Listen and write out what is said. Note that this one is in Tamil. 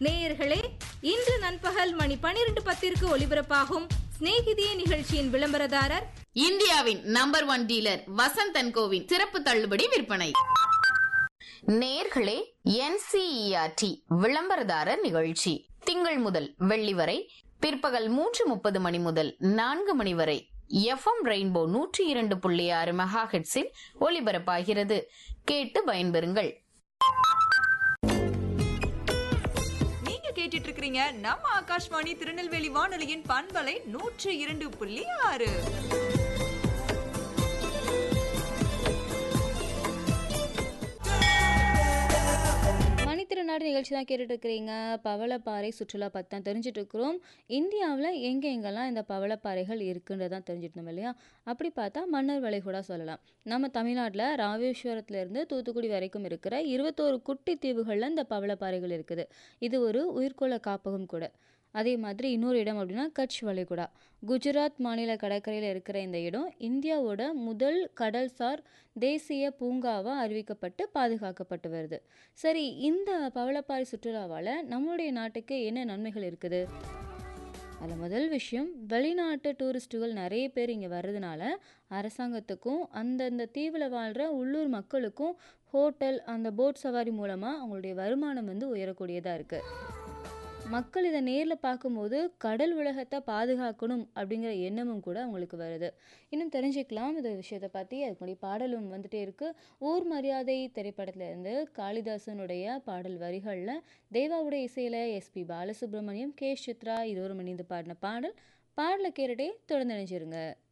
நேயர்களே இன்று நண்பகல் மணி பனிரெண்டு பத்திற்கு ஒலிபரப்பாகும் சிநேகிதியே நிகழ்ச்சியின் விளம்பரதாரர் இந்தியாவின் நம்பர் ஒன் டீலர் வசந்தன் கோவின் சிறப்பு தள்ளுபடி விற்பனை நேர்களே என்சிஇஆர்டி விளம்பரதாரர் நிகழ்ச்சி திங்கள் முதல் வெள்ளி வரை பிற்பகல் மூன்று முப்பது மணி முதல் நான்கு மணி வரை எஃப்எம் ரெயின்போ நூற்றி இரண்டு புள்ளி ஆறு மெகா ஹெட்ஸில் ஒலிபரப்பாகிறது கேட்டு பயன்பெறுங்கள் நீங்க கேட்டுட்டு இருக்கிறீங்க நம்ம ஆகாஷ்வாணி திருநெல்வேலி வானொலியின் பண்பலை நூற்று இரண்டு புள்ளி ஆறு மணித்திருநாடு நிகழ்ச்சி தான் கேட்டுட்டு இருக்கிறீங்க பவளப்பாறை சுற்றுலா பற்றி தான் தெரிஞ்சுட்டு இருக்கிறோம் இந்தியாவில் எங்கே எங்கெல்லாம் இந்த பவளப்பாறைகள் இருக்குன்றது தான் தெரிஞ்சுட்டு இல்லையா அப்படி பார்த்தா மன்னர் வளைகுடா சொல்லலாம் நம்ம தமிழ்நாட்டில் ராமேஸ்வரத்துலேருந்து தூத்துக்குடி வரைக்கும் இருக்கிற இருபத்தோரு குட்டி தீவுகளில் இந்த பவளப்பாறைகள் இருக்குது இது ஒரு உயிர்கோள காப்பகம் கூட அதே மாதிரி இன்னொரு இடம் அப்படின்னா கட்ச் வளைகுடா குஜராத் மாநில கடற்கரையில் இருக்கிற இந்த இடம் இந்தியாவோட முதல் கடல்சார் தேசிய பூங்காவாக அறிவிக்கப்பட்டு பாதுகாக்கப்பட்டு வருது சரி இந்த பவளப்பாறை சுற்றுலாவால் நம்மளுடைய நாட்டுக்கு என்ன நன்மைகள் இருக்குது அதில் முதல் விஷயம் வெளிநாட்டு டூரிஸ்ட்டுகள் நிறைய பேர் இங்கே வர்றதுனால அரசாங்கத்துக்கும் அந்தந்த தீவில் வாழ்கிற உள்ளூர் மக்களுக்கும் ஹோட்டல் அந்த போட் சவாரி மூலமாக அவங்களுடைய வருமானம் வந்து உயரக்கூடியதாக இருக்குது மக்கள் இதை நேரில் பார்க்கும்போது கடல் உலகத்தை பாதுகாக்கணும் அப்படிங்கிற எண்ணமும் கூட அவங்களுக்கு வருது இன்னும் தெரிஞ்சுக்கலாம் இந்த விஷயத்தை பற்றி அதுக்கு முன்னாடி பாடலும் வந்துட்டே இருக்கு ஊர் மரியாதை திரைப்படத்துல இருந்து காளிதாசனுடைய பாடல் வரிகளில் தேவாவுடைய இசையில் எஸ்பி பாலசுப்ரமணியம் கே சித்ரா இருவரும் இணைந்து பாடின பாடல் பாடலை கேட்டுட்டே தொடர்ந்து நினைச்சிருங்க